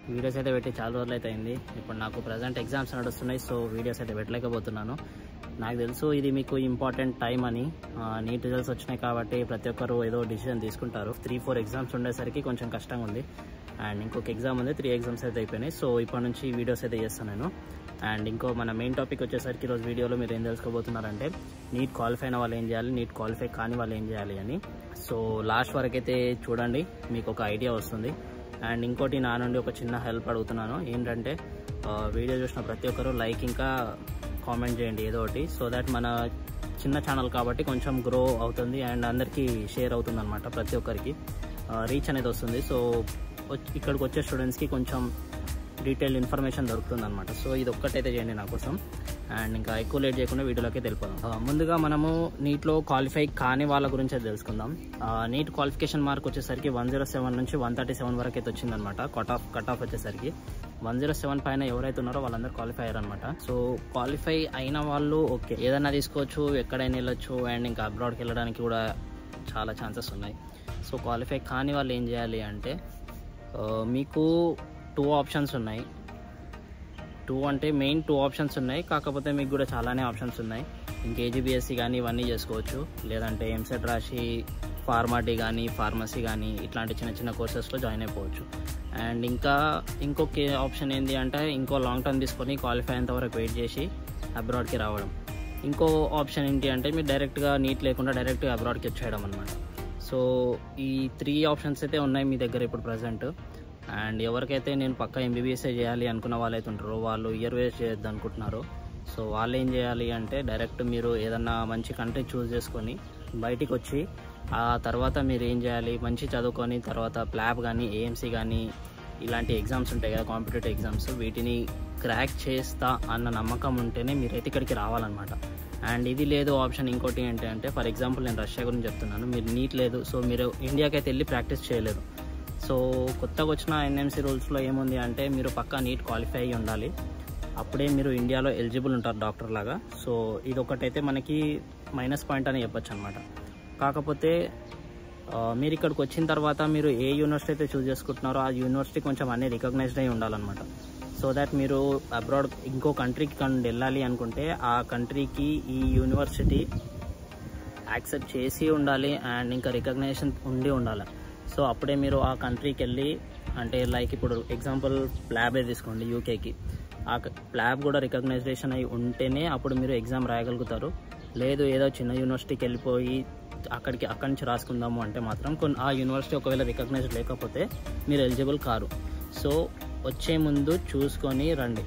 Videos అయితే పెట్టి చాలా రోజులు అయితే అయింది ఇప్పుడు నాకు ప్రజెంట్ ఎగ్జామ్స్ నడుస్తున్నాయి సో వీడియోస్ అయితే పెట్టలేకపోతున్నాను నాకు తెలుసు ఇది మీకు ఇంపార్టెంట్ టైం అని నీట్ రిజల్ట్స్ వచ్చినాయి కాబట్టి ప్రతి ఒక్కరు ఏదో డిసిజన్ తీసుకుంటారు త్రీ ఫోర్ ఎగ్జామ్స్ ఉండేసరికి కొంచెం కష్టంగా ఉంది అండ్ ఇంకొక ఎగ్జామ్ ఉంది త్రీ ఎగ్జామ్స్ అయితే అయిపోయినాయి సో ఇప్పటి నుంచి వీడియోస్ అయితే చేస్తాను నేను అండ్ ఇంకో మన మెయిన్ టాపిక్ వచ్చేసరికి ఈరోజు వీడియోలో మీరు ఏం తెలుసుకోబోతున్నారంటే నీట్ క్వాలిఫై అయిన వాళ్ళు ఏం చేయాలి నీట్ క్వాలిఫై కాని వాళ్ళు ఏం చేయాలి అని సో లాస్ట్ వరకు అయితే చూడండి మీకు ఒక ఐడియా వస్తుంది అండ్ ఇంకోటి నా నుండి ఒక చిన్న హెల్ప్ అడుగుతున్నాను ఏంటంటే ఆ, వీడియో చూసిన ప్రతి ఒక్కరు లైక్ ఇంకా కామెంట్ చేయండి ఏదో ఒకటి సో దట్ మన చిన్న ఛానల్ కాబట్టి కొంచెం గ్రో అవుతుంది అండ్ అందరికీ షేర్ అవుతుంది అనమాట ప్రతి ఒక్కరికి రీచ్ అనేది వస్తుంది సో వచ్చి- ఇక్కడికి వచ్చే స్టూడెంట్స్కి కొంచెం డీటెయిల్ ఇన్ఫర్మేషన్ దొరుకుతుంది అనమాట సో ఇది ఒక్కటైతే చేయండి నా కోసం అండ్ ఇంకా ఎక్కువ లేట్ చేయకుండా వీడియోలోకి తెలిపోదాం ఆ, ముందుగా మనము నీట్లో క్వాలిఫై కాని వాళ్ళ గురించి అయితే తెలుసుకుందాం ఆ, నీట్ క్వాలిఫికేషన్ మార్క్ వచ్చేసరికి వన్ జీరో సెవెన్ నుంచి వన్ థర్టీ సెవెన్ వరకు అయితే వచ్చిందనమాట కట్ ఆఫ్ కట్ ఆఫ్ వచ్చేసరికి వన్ జీరో సెవెన్ పైన ఎవరైతే ఉన్నారో వాళ్ళందరూ క్వాలిఫై అయ్యారనమాట సో క్వాలిఫై అయిన వాళ్ళు ఓకే ఏదైనా తీసుకోవచ్చు ఎక్కడైనా వెళ్ళొచ్చు అండ్ ఇంకా అబ్రాడ్కి వెళ్ళడానికి కూడా చాలా ఛాన్సెస్ ఉన్నాయి సో క్వాలిఫై కాని వాళ్ళు ఏం చేయాలి అంటే ఆ, మీకు టూ ఆప్షన్స్ ఉన్నాయి టూ అంటే మెయిన్ టూ ఆప్షన్స్ ఉన్నాయి కాకపోతే మీకు కూడా చాలానే ఆప్షన్స్ ఉన్నాయి ఇంకా ఏజీబీఎస్సీ కానీ ఇవన్నీ చేసుకోవచ్చు లేదంటే ఎంసెట్ రాసి ఫార్మాటీ కానీ ఫార్మసీ కానీ ఇట్లాంటి చిన్న చిన్న కోర్సెస్లో జాయిన్ అయిపోవచ్చు అండ్ ఇంకా ఇంకొక ఆప్షన్ ఏంటి అంటే ఇంకో లాంగ్ టర్మ్ తీసుకొని క్వాలిఫై అయ్యేంత వరకు వెయిట్ చేసి అబ్రాడ్కి రావడం ఇంకో ఆప్షన్ ఏంటి అంటే మీరు డైరెక్ట్గా నీట్ లేకుండా డైరెక్ట్గా అబ్రాడ్కి వచ్చేయడం అనమాట సో ఈ త్రీ ఆప్షన్స్ అయితే ఉన్నాయి మీ దగ్గర ఇప్పుడు ప్రజెంట్ అండ్ ఎవరికైతే నేను పక్క ఎంబీబీఎస్ఏ చేయాలి అనుకున్న వాళ్ళైతే ఉంటారో వాళ్ళు ఇయర్ వేస్ట్ చేయొద్దు అనుకుంటున్నారు సో వాళ్ళు ఏం చేయాలి అంటే డైరెక్ట్ మీరు ఏదన్నా మంచి కంట్రీ చూస్ చేసుకొని బయటికి వచ్చి ఆ తర్వాత మీరు ఏం చేయాలి మంచి చదువుకొని తర్వాత ప్లాబ్ కానీ ఏఎంసీ కానీ ఇలాంటి ఎగ్జామ్స్ ఉంటాయి కదా కాంపిటేటివ్ ఎగ్జామ్స్ వీటిని క్రాక్ చేస్తా అన్న నమ్మకం ఉంటేనే మీరైతే ఇక్కడికి రావాలన్నమాట అండ్ ఇది లేదు ఆప్షన్ ఇంకోటి ఏంటి అంటే ఫర్ ఎగ్జాంపుల్ నేను రష్యా గురించి చెప్తున్నాను మీరు నీట్ లేదు సో మీరు ఇండియాకి అయితే వెళ్ళి ప్రాక్టీస్ చేయలేరు సో కొత్తగా వచ్చిన ఎన్ఎంసీ రూల్స్లో ఏముంది అంటే మీరు పక్కా నీట్ క్వాలిఫై అయ్యి ఉండాలి అప్పుడే మీరు ఇండియాలో ఎలిజిబుల్ ఉంటారు డాక్టర్ లాగా సో ఇది ఒకటైతే మనకి మైనస్ పాయింట్ అని చెప్పొచ్చు అనమాట కాకపోతే ఆ, మీరు ఇక్కడికి వచ్చిన తర్వాత మీరు ఏ యూనివర్సిటీ అయితే చూస్ చేసుకుంటున్నారో ఆ యూనివర్సిటీ కొంచెం అన్ని రికగ్నైజ్డ్ అయి ఉండాలన్నమాట సో దట్ మీరు అబ్రాడ్ ఇంకో కంట్రీకి కండి వెళ్ళాలి అనుకుంటే ఆ కంట్రీకి ఈ యూనివర్సిటీ యాక్సెప్ట్ చేసి ఉండాలి అండ్ ఇంకా రికగ్నైజేషన్ ఉండి ఉండాలి సో అప్పుడే మీరు ఆ కంట్రీకి వెళ్ళి అంటే లైక్ ఇప్పుడు ఎగ్జాంపుల్ ప్లాబే తీసుకోండి యూకేకి ఆ ప్లాబ్ కూడా రికగ్నైజేషన్ అయి ఉంటేనే అప్పుడు మీరు ఎగ్జామ్ రాయగలుగుతారు లేదు ఏదో చిన్న యూనివర్సిటీకి వెళ్ళిపోయి అక్కడికి అక్కడి నుంచి రాసుకుందాము అంటే మాత్రం కొన్ని ఆ యూనివర్సిటీ ఒకవేళ రికగ్నైజ్ లేకపోతే మీరు ఎలిజిబుల్ కారు సో వచ్చే ముందు చూసుకొని రండి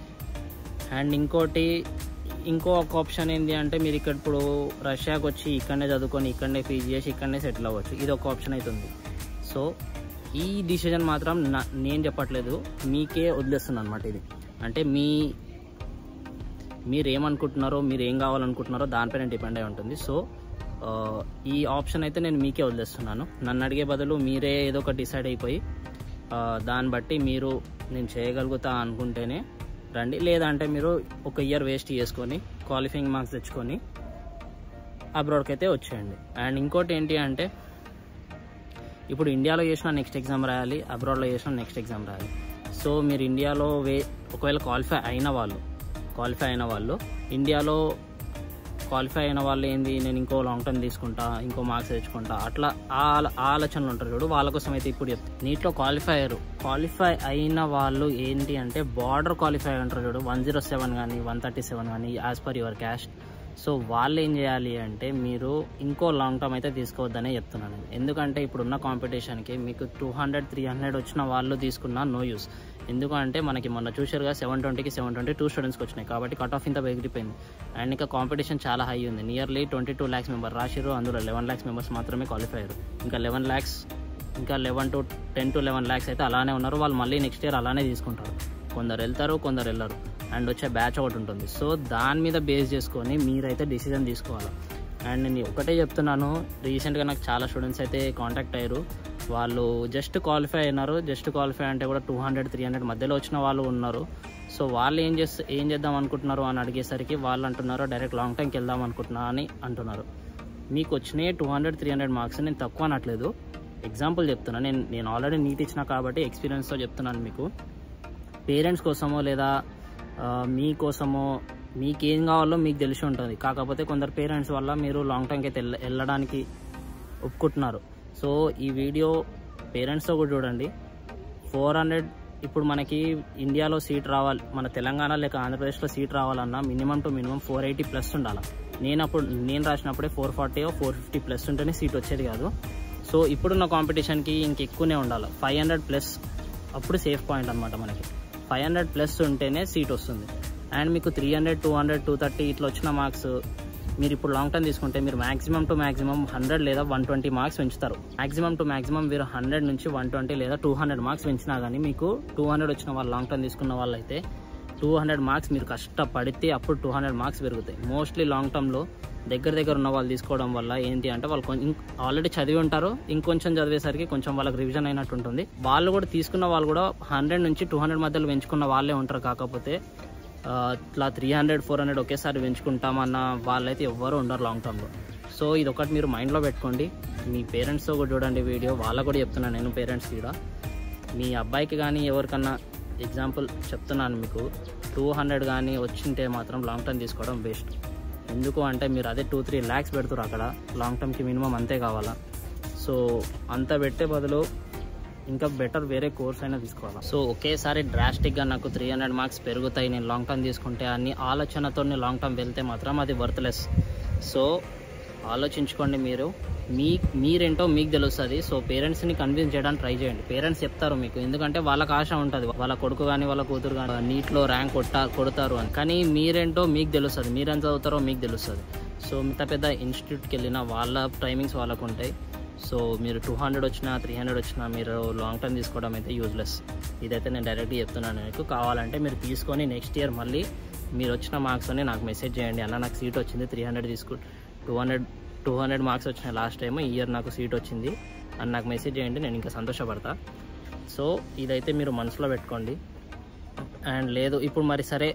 అండ్ ఇంకోటి ఇంకో ఒక ఆప్షన్ ఏంటి అంటే మీరు ఇక్కడ ఇప్పుడు రష్యాకి వచ్చి ఇక్కడనే చదువుకొని ఇక్కడనే ఫీజు చేసి ఇక్కడనే సెటిల్ అవ్వచ్చు ఇది ఒక ఆప్షన్ అవుతుంది సో ఈ డిసిజన్ మాత్రం నా నేను చెప్పట్లేదు మీకే వదిలేస్తున్నాను అనమాట ఇది అంటే మీ మీరు ఏమనుకుంటున్నారో మీరు ఏం కావాలనుకుంటున్నారో దానిపైన డిపెండ్ అయి ఉంటుంది సో ఆ, ఈ ఆప్షన్ అయితే నేను మీకే వదిలేస్తున్నాను నన్ను అడిగే బదులు మీరే ఏదో ఒక డిసైడ్ అయిపోయి ఆ, దాన్ని బట్టి మీరు నేను చేయగలుగుతా అనుకుంటేనే రండి లేదంటే మీరు ఒక ఇయర్ వేస్ట్ చేసుకొని క్వాలిఫైయింగ్ మార్క్స్ తెచ్చుకొని అబ్రాడ్కి అయితే వచ్చేయండి అండ్ ఇంకోటి ఏంటి అంటే ఇప్పుడు ఇండియాలో చేసిన నెక్స్ట్ ఎగ్జామ్ రాయాలి అబ్రాడ్లో చేసిన నెక్స్ట్ ఎగ్జామ్ రాయాలి సో మీరు ఇండియాలో వే ఒకవేళ క్వాలిఫై అయిన వాళ్ళు క్వాలిఫై అయిన వాళ్ళు ఇండియాలో క్వాలిఫై అయిన వాళ్ళు ఏంది నేను ఇంకో లాంగ్ టర్మ్ తీసుకుంటా ఇంకో మార్క్స్ తెచ్చుకుంటా అట్లా ఆ ఆల- ఆ ఆలోచనలు ఉంటారు చూడు వాళ్ళ కోసం అయితే ఇప్పుడు చెప్తా నీటిలో క్వాలిఫై అయ్యారు క్వాలిఫై అయిన వాళ్ళు ఏంటి అంటే బార్డర్ క్వాలిఫై ఉంటారు చూడు వన్ జీరో సెవెన్ కానీ వన్ థర్టీ సెవెన్ కానీ as per your caste so వాళ్ళు ఏం చేయాలి అంటే మీరు ఇంకో లాంగ్ టర్మ్ అయితే తీసుకోవద్దనే చెప్తున్నాను నేను. ఎందుకంటే ఇప్పుడున్న కాంపిటీషన్కి మీకు టూ హండ్రెడ్ త్రీ హండ్రెడ్ వచ్చిన వాళ్ళు తీసుకున్నా నో యూస్ ఎందుకంటే మనకి మొన్న చూసారుగా సెవెన్ ట్వంటీకి సెవెన్ ట్వంటీ టూ స్టూడెంట్స్కి వచ్చినాయి కాబట్టి కట్ ఆఫ్ ఇంత ఎగిరిపోయింది అండ్ ఇంకా కాంపిటీషన్ చాలా హై ఉంది nearly twenty two lakhs member రాసిరు అందులో లెవెన్ ల్యాక్స్ మెంబర్స్ మాత్రమే క్వాలిఫై అయ్యారు ఇంకా లెవెన్ ల్యాక్స్ ఇంకా eleven to ten to eleven lakhs అయితే అలానే ఉన్నారు వాళ్ళు మళ్ళీ నెక్స్ట్ ఇయర్ అలానే తీసుకుంటారు కొందరు వెళ్తారు కొందరు వెళ్ళరు అండ్ వచ్చే బ్యాచ్ ఒకటి ఉంటుంది సో దాని మీద బేస్ చేసుకొని మీరైతే డిసిజన్ తీసుకోవాలి అండ్ నేను ఒకటే చెప్తున్నాను రీసెంట్గా నాకు చాలా స్టూడెంట్స్ అయితే కాంటాక్ట్ అయ్యారు వాళ్ళు జస్ట్ క్వాలిఫై అయినారు జస్ట్ క్వాలిఫై అంటే కూడా టూ హండ్రెడ్ త్రీ హండ్రెడ్ మధ్యలో వచ్చిన వాళ్ళు ఉన్నారు సో వాళ్ళు ఏం చేస్తే ఏం చేద్దాం అనుకుంటున్నారు అని అడిగేసరికి వాళ్ళు అంటున్నారు డైరెక్ట్ లాంగ్ టైంకి వెళ్దాం అనుకుంటున్నా అని అంటున్నారు మీకు వచ్చినాయి two hundred three hundred marks నేను తక్కువ అనట్లేదు ఎగ్జాంపుల్ చెప్తున్నా నేను నేను ఆల్రెడీ నీట్ ఇచ్చిన కాబట్టి ఎక్స్పీరియన్స్తో చెప్తున్నాను మీకు పేరెంట్స్ కోసమో లేదా ఆ, మీకోసమో మీకు ఏం కావాలో మీకు తెలిసి ఉంటుంది కాకపోతే కొందరు పేరెంట్స్ వల్ల మీరు లాంగ్ టైంకి అయితే వెళ్ళ- వెళ్ళడానికి ఒప్పుకుంటున్నారు సో ఈ వీడియో పేరెంట్స్తో కూడా చూడండి ఫోర్ హండ్రెడ్ ఇప్పుడు మనకి ఇండియాలో సీట్ రావాలి మన తెలంగాణ లేక ఆంధ్రప్రదేశ్లో సీట్ రావాలన్నా minimum to minimum four eighty plus ఉండాలి నేను అప్పుడు నేను రాసినప్పుడే four forty four fifty plus ఉంటేనే సీట్ వచ్చేది కాదు సో ఇప్పుడున్న కాంపిటీషన్కి ఇంకెక్కువనే ఉండాలి ఫైవ్ హండ్రెడ్ ప్లస్ అప్పుడు సేఫ్ పాయింట్ అనమాట మనకి ఫైవ్ హండ్రెడ్ ప్లస్ ఉంటేనే సీట్ వస్తుంది అండ్ మీకు three hundred two hundred two thirty ఇట్లా వచ్చిన మార్క్స్ మీరు ఇప్పుడు లాంగ్ టర్మ్ తీసుకుంటే మీరు మాక్సిమం టు మాక్సిమం హండ్రెడ్ లేదా వన్ ట్వంటీ మార్క్స్ పెంచుతారు మాక్సిమం టు మాక్సిమం మీరు హండ్రెడ్ నుంచి వన్ ట్వంటీ లేదా టూ హండ్రెడ్ మార్క్స్ పెంచినా కానీ మీకు టూ హండ్రెడ్ వచ్చిన వాళ్ళు లాంగ్ టర్మ్ తీసుకున్న వాళ్ళైతే టూ హండ్రెడ్ మార్క్స్ మీరు కష్టపడితే అప్పుడు టూ హండ్రెడ్ మార్క్స్ పెరుగుతాయి మోస్ట్లీ లాంగ్ టర్మ్లో దగ్గర దగ్గర ఉన్న వాళ్ళు తీసుకోవడం వల్ల ఏంటి అంటే వాళ్ళు కొంచెం ఆల్రెడీ చదివి ఉంటారు ఇంకొంచెం చదివేసరికి కొంచెం వాళ్ళకి రివిజన్ అయినట్టు ఉంటుంది వాళ్ళు కూడా తీసుకున్న వాళ్ళు కూడా హండ్రెడ్ నుంచి టూ హండ్రెడ్ మధ్యలో పెంచుకున్న వాళ్ళే ఉంటారు కాకపోతే ఆ, ఇట్లా త్రీ హండ్రెడ్ ఫోర్ హండ్రెడ్ ఒకేసారి పెంచుకుంటామన్న వాళ్ళైతే ఎవ్వరు ఉండరు లాంగ్ టర్మ్లో సో ఇది ఒకటి మీరు మైండ్లో పెట్టుకోండి మీ పేరెంట్స్తో కూడా చూడండి వీడియో వాళ్ళకు కూడా చెప్తున్నాను నేను పేరెంట్స్ కూడా మీ అబ్బాయికి కానీ ఎవరికన్నా ఎగ్జాంపుల్ చెప్తున్నాను మీకు టూ హండ్రెడ్ కానీ వచ్చింటే మాత్రం లాంగ్ టర్మ్ తీసుకోవడం బెస్ట్ ఎందుకు అంటే మీరు అదే టూ త్రీ ల్యాక్స్ పెడుతున్నారు అక్కడ లాంగ్ టర్మ్కి మినిమం అంతే కావాలా సో అంత పెట్టే బదులు ఇంకా బెటర్ వేరే కోర్స్ అయినా తీసుకోవాలి సో ఒకేసారి డ్రాస్టిక్గా నాకు త్రీ హండ్రెడ్ మార్క్స్ పెరుగుతాయి నేను లాంగ్ టర్మ్ తీసుకుంటే అన్ని ఆలోచనతో నేను లాంగ్ టర్మ్ వెళ్తే మాత్రం అది వర్త్లెస్ సో ఆలోచించుకోండి మీరు మీ మీరేంటో మీకు తెలుస్తుంది సో పేరెంట్స్ని కన్విన్స్ చేయడానికి ట్రై చేయండి పేరెంట్స్ చెప్తారు మీకు ఎందుకంటే వాళ్ళకి ఆశ ఉంటుంది వాళ్ళ కొడుకు కానీ వాళ్ళ కూతురు కానీ నీట్లో ర్యాంక్ కొట్టా కొడతారు అని కానీ మీరేంటో మీకు తెలుస్తుంది మీరెంత చదువుతారో మీకు తెలుస్తుంది సో మిగతా పెద్ద ఇన్స్టిట్యూట్కి వెళ్ళిన వాళ్ళ టైమింగ్స్ వాళ్ళకు ఉంటాయి సో మీరు టూ హండ్రెడ్ వచ్చినా త్రీ హండ్రెడ్ వచ్చినా మీరు లాంగ్ టర్మ్ తీసుకోవడం అయితే యూజ్లెస్ ఇదైతే నేను డైరెక్ట్గా చెప్తున్నాను మీకు కావాలంటే మీరు తీసుకొని నెక్స్ట్ ఇయర్ మళ్ళీ మీరు వచ్చిన మార్క్స్ అని నాకు మెసేజ్ చేయండి అన్న నాకు సీట్ వచ్చింది త్రీ హండ్రెడ్ తీసుకు two hundred two hundred marks వచ్చినాయి లాస్ట్ టైం ఈ ఇయర్ నాకు సీట్ వచ్చింది అని నాకు మెసేజ్ చేయండి నేను ఇంకా సంతోషపడతా సో ఇదైతే మీరు మనసులో పెట్టుకోండి అండ్ లేదు ఇప్పుడు మరి సరే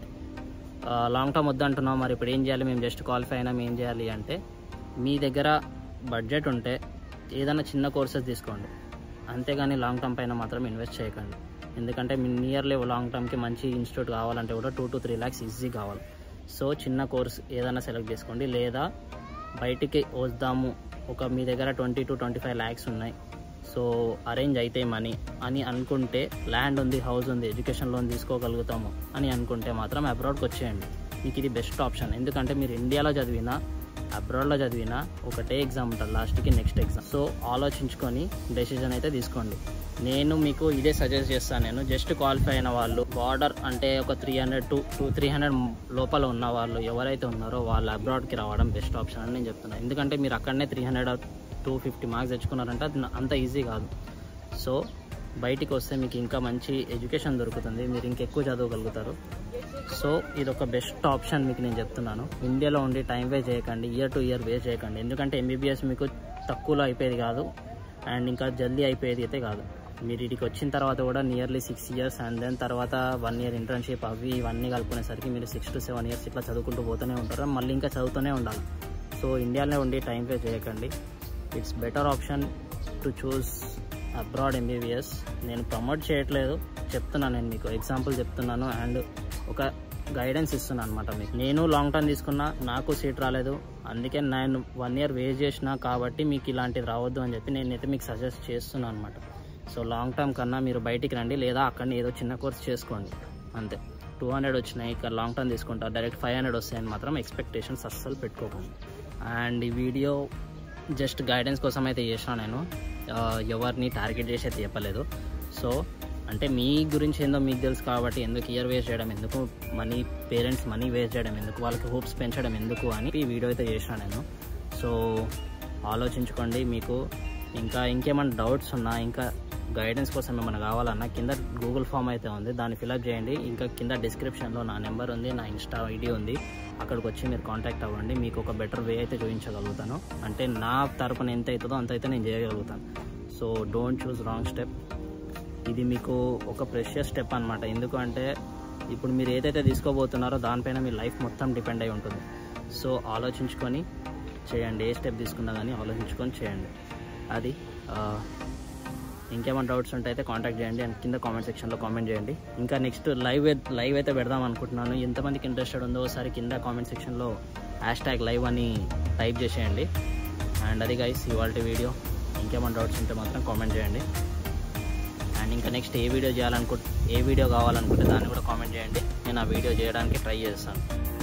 లాంగ్ టర్మ్ వద్దంటున్నాం మరి ఇప్పుడు ఏం చేయాలి మేము జస్ట్ క్వాలిఫై అయినా ఏం చేయాలి అంటే మీ దగ్గర బడ్జెట్ ఉంటే ఏదైనా చిన్న కోర్సెస్ తీసుకోండి అంతేగాని లాంగ్ టర్మ్ పైన మాత్రం ఇన్వెస్ట్ చేయకండి ఎందుకంటే మీ నియర్లీ లాంగ్ టర్మ్కి మంచి ఇన్స్టిట్యూట్ కావాలంటే కూడా two to three lakhs easy కావాలి సో చిన్న కోర్స్ ఏదైనా సెలెక్ట్ చేసుకోండి లేదా బయటికి వద్దాము ఒక మీ దగ్గర twenty to twenty five lakhs ఉన్నాయి సో అరేంజ్ అయితే మనీ అని అనుకుంటే ల్యాండ్ ఉంది హౌస్ ఉంది ఎడ్యుకేషన్ లోన్ తీసుకోగలుగుతాము అని అనుకుంటే మాత్రం అబ్రాడ్కి వచ్చేయండి మీకు ఇది బెస్ట్ ఆప్షన్ ఎందుకంటే మీరు ఇండియాలో చదివినా అబ్రాడ్లో చదివినా ఒకటే ఎగ్జామ్ ఉంటుంది లాస్ట్కి నెక్స్ట్ ఎగ్జామ్ సో ఆలోచించుకొని డెసిజన్ అయితే తీసుకోండి నేను మీకు ఇదే సజెస్ట్ చేస్తాను నేను జస్ట్ క్వాలిఫై అయిన వాళ్ళు బార్డర్ అంటే ఒక three hundred to two three hundred లోపల ఉన్న వాళ్ళు ఎవరైతే ఉన్నారో వాళ్ళు అబ్రాడ్కి రావడం బెస్ట్ ఆప్షన్ అని నేను చెప్తున్నాను ఎందుకంటే మీరు అక్కడనే three hundred two fifty marks తెచ్చుకున్నారంటే అది అంత ఈజీ కాదు సో బయటికి వస్తే మీకు ఇంకా మంచి ఎడ్యుకేషన్ దొరుకుతుంది మీరు ఇంకెక్కువ చదవగలుగుతారు సో ఇది ఒక బెస్ట్ ఆప్షన్ మీకు నేను చెప్తున్నాను ఇండియాలో ఉండి టైం వేస్ట్ చేయకండి ఇయర్ టు ఇయర్ వేస్ట్ చేయకండి ఎందుకంటే ఎంబీబీఎస్ మీకు తక్కువలో అయిపోయేది కాదు అండ్ ఇంకా జల్దీ అయిపోయేది అయితే కాదు మీరు ఇటుకి వచ్చిన తర్వాత కూడా nearly six years and then తర్వాత వన్ ఇయర్ ఇంటర్న్షిప్ అవి ఇవన్నీ కలుపుకునేసరికి మీరు సిక్స్ టు సెవెన్ ఇయర్స్ ఇట్లా చదువుకుంటూ పోతూనే ఉంటారు మళ్ళీ ఇంకా చదువుతూనే ఉండాలి సో ఇండియాలో ఉండి టైం వేస్ట్ చేయకండి it's better option to choose abroad MBBS నేను ప్రమోట్ చేయట్లేదు చెప్తున్నాను నేను మీకు ఎగ్జాంపుల్ చెప్తున్నాను అండ్ ఒక గైడెన్స్ ఇస్తున్నాను అనమాట మీకు నేను లాంగ్ టర్మ్ తీసుకున్నా నాకు సీట్ రాలేదు అందుకే నేను వన్ ఇయర్ వేస్ట్ చేసిన కాబట్టి మీకు ఇలాంటిది రావద్దు అని చెప్పి నేనైతే మీకు సజెస్ట్ చేస్తున్నాను అనమాట సో లాంగ్ టర్మ్ కన్నా మీరు బయటికి రండి లేదా అక్కడనే ఏదో చిన్న కోర్స్ చేసుకోండి అంతే టూ హండ్రెడ్ వచ్చినాయి ఇక్కడ లాంగ్ టర్మ్ తీసుకుంటారు డైరెక్ట్ ఫైవ్ హండ్రెడ్ వస్తాయని మాత్రం ఎక్స్పెక్టేషన్స్ అస్సలు పెట్టుకోకండి అండ్ ఈ వీడియో జస్ట్ గైడెన్స్ కోసం అయితే చేసిన నేను ఆ, ఎవరిని టార్గెట్ చేసి అయితే చెప్పలేదు సో అంటే మీ గురించి ఏందో మీకు తెలుసు కాబట్టి ఎందుకు ఇయర్ వేస్ట్ చేయడం ఎందుకు మనీ పేరెంట్స్ మనీ వేస్ట్ చేయడం ఎందుకు వాళ్ళకి హోప్స్ పెంచడం ఎందుకు అని ఈ వీడియో అయితే చేసిన నేను సో ఆలోచించుకోండి మీకు ఇంకా ఇంకేమైనా డౌట్స్ ఉన్నా ఇంకా గైడెన్స్ కోసం ఏమైనా కావాలన్నా కింద గూగుల్ ఫామ్ అయితే ఉంది దాన్ని ఫిలప్ చేయండి ఇంకా కింద డిస్క్రిప్షన్లో నా నెంబర్ ఉంది నా ఇన్స్టా ఐడి ఉంది అక్కడికి వచ్చి మీరు కాంటాక్ట్ అవ్వండి మీకు ఒక బెటర్ వే అయితే చూపించగలుగుతాను అంటే నా తరపున ఎంత అవుతుందో అంత అయితే నేను చేయగలుగుతాను so don't choose wrong step ఇది మీకు ఒక ప్రెషియస్ స్టెప్ అనమాట ఎందుకు అంటే ఇప్పుడు మీరు ఏదైతే తీసుకోబోతున్నారో దానిపైన మీ లైఫ్ మొత్తం డిపెండ్ అయి ఉంటుంది సో ఆలోచించుకొని చేయండి ఏ స్టెప్ తీసుకున్నా కానీ ఆలోచించుకొని చేయండి అది ఇంకేమైనా డౌట్స్ ఉంటే అయితే కాంటాక్ట్ చేయండి అండ్ కింద కామెంట్ సెక్షన్లో కామెంట్ చేయండి ఇంకా నెక్స్ట్ లైవ్ లైవ్ అయితే పెడదాం అనుకుంటున్నాను ఎంతమందికి ఇంట్రెస్టెడ్ ఉందో ఒకసారి కింద కామెంట్ సెక్షన్లో హ్యాష్ ట్యాగ్ లైవ్ అని టైప్ చేసేయండి అండ్ అది గైస్ ఇవాళ వీడియో ఇంకేమైనా డౌట్స్ ఉంటే మాత్రం కామెంట్ చేయండి అండ్ ఇంకా నెక్స్ట్ ఏ వీడియో చేయాలనుకుంటే ఏ వీడియో కావాలనుకుంటే దాన్ని కూడా కామెంట్ చేయండి నేను ఆ వీడియో చేయడానికి ట్రై చేస్తాను